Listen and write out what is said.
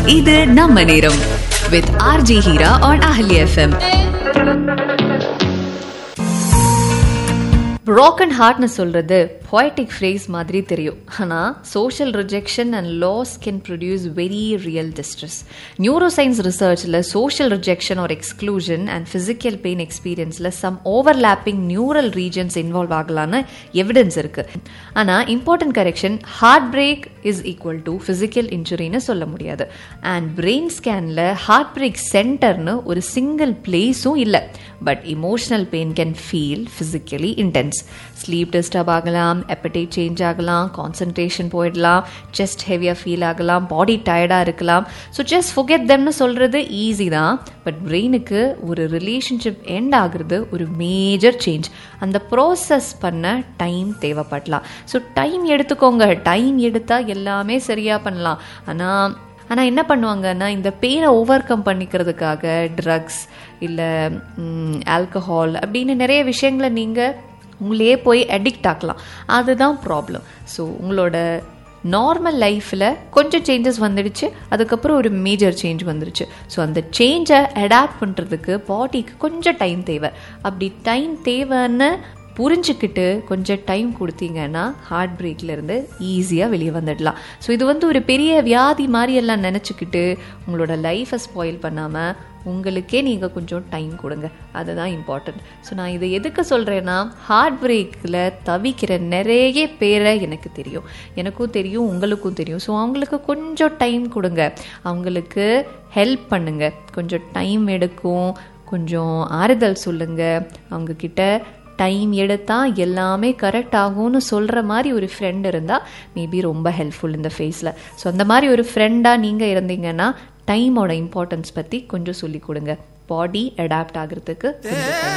இது நம்ம நேரம் வித் ஆர்ஜி ஹீரா on அஹலி எஃப்எம் broken ஹார்ட்னு சொல்றது poetic phrase மாதிரி தெரியும் ஆனால் social rejection and loss can produce very real distress neuroscience ரிசர்ச்சில் social rejection or exclusion and physical pain experienceல some overlapping neural regions involve ஆகலான்னு எவிடன்ஸ் இருக்கு ஆனால் important correction heartbreak is equal to physical இன்ஜுரின்னு சொல்ல முடியாது and brain ஸ்கேனில் heartbreak சென்டர்னு ஒரு சிங்கிள் பிளேஸும் இல்லை but emotional pain can feel physically intense sleep disturb ஆகலாம் எப்படைட் சேஞ்ச் ஆகலாம் கான்சன்ட்ரேஷன் போயிடலாம் செஸ்ட் ஹெவியாக ஃபீல் ஆகலாம் பாடி டயர்டாக இருக்கலாம் ஸோ ஜஸ்ட் ஃபுகெட் தெம்னு சொல்கிறது ஈஸி தான் பட் பிரெயினுக்கு ஒரு ரிலேஷன்ஷிப் எண்ட் ஆகுறது ஒரு மேஜர் சேஞ்ச் அந்த ப்ராசஸ் பண்ண டைம் தேவைப்படலாம் ஸோ டைம் எடுத்துக்கோங்க டைம் எடுத்தால் எல்லாமே சரியாக பண்ணலாம் ஆனால் ஆனால் என்ன பண்ணுவாங்கன்னா இந்த பெயினை ஓவர் கம் பண்ணிக்கிறதுக்காக ட்ரக்ஸ் இல்லை ஆல்கஹால் அப்படின்னு நிறைய விஷயங்களை நீங்கள் உங்களே போய் அடிக்ட் ஆக்கலாம் அதுதான் ப்ராப்ளம் ஸோ உங்களோட நார்மல் லைஃப்பில் கொஞ்சம் சேஞ்சஸ் வந்துடுச்சு அதுக்கப்புறம் ஒரு மேஜர் சேஞ்ச் வந்துடுச்சு ஸோ அந்த சேஞ்சை அடாப்ட் பண்ணுறதுக்கு பாடிக்கு கொஞ்சம் டைம் தேவை அப்படி டைம் தேவைன்னு புரிஞ்சுக்கிட்டு கொஞ்சம் டைம் கொடுத்தீங்கன்னா ஹார்ட் பிரேக்லேருந்து ஈஸியாக வெளியே வந்துடலாம் ஸோ இது வந்து ஒரு பெரிய வியாதி மாதிரி எல்லாம் நினச்சிக்கிட்டு உங்களோட லைஃப்பை ஸ்பாயில் பண்ணாமல் உங்களுக்கே நீங்கள் கொஞ்சம் டைம் கொடுங்க அதுதான் இம்பார்ட்டன்ட் ஸோ நான் இதை எதுக்கு சொல்கிறேன்னா ஹார்ட் பிரேக்கில் தவிக்கிற நிறைய பேரை எனக்கு தெரியும் எனக்கும் தெரியும் உங்களுக்கும் தெரியும் ஸோ அவங்களுக்கு கொஞ்சம் டைம் கொடுங்க அவங்களுக்கு ஹெல்ப் பண்ணுங்க கொஞ்சம் டைம் எடுக்கும் கொஞ்சம் ஆறுதல் சொல்லுங்க அவங்கக்கிட்ட டைம் எடுத்தால் எல்லாமே கரெக்ட் ஆகும்னு சொல்கிற மாதிரி ஒரு ஃப்ரெண்ட் இருந்தால் மேபி ரொம்ப ஹெல்ப்ஃபுல் இந்த ஃபேஸில் ஸோ அந்த மாதிரி ஒரு ஃப்ரெண்டாக நீங்கள் இருந்தீங்கன்னா டைமோட இம்பார்ட்டன்ஸ் பற்றி கொஞ்சம் சொல்லி கொடுங்க பாடி அடாப்ட் ஆகிறதுக்கு கொஞ்சம் time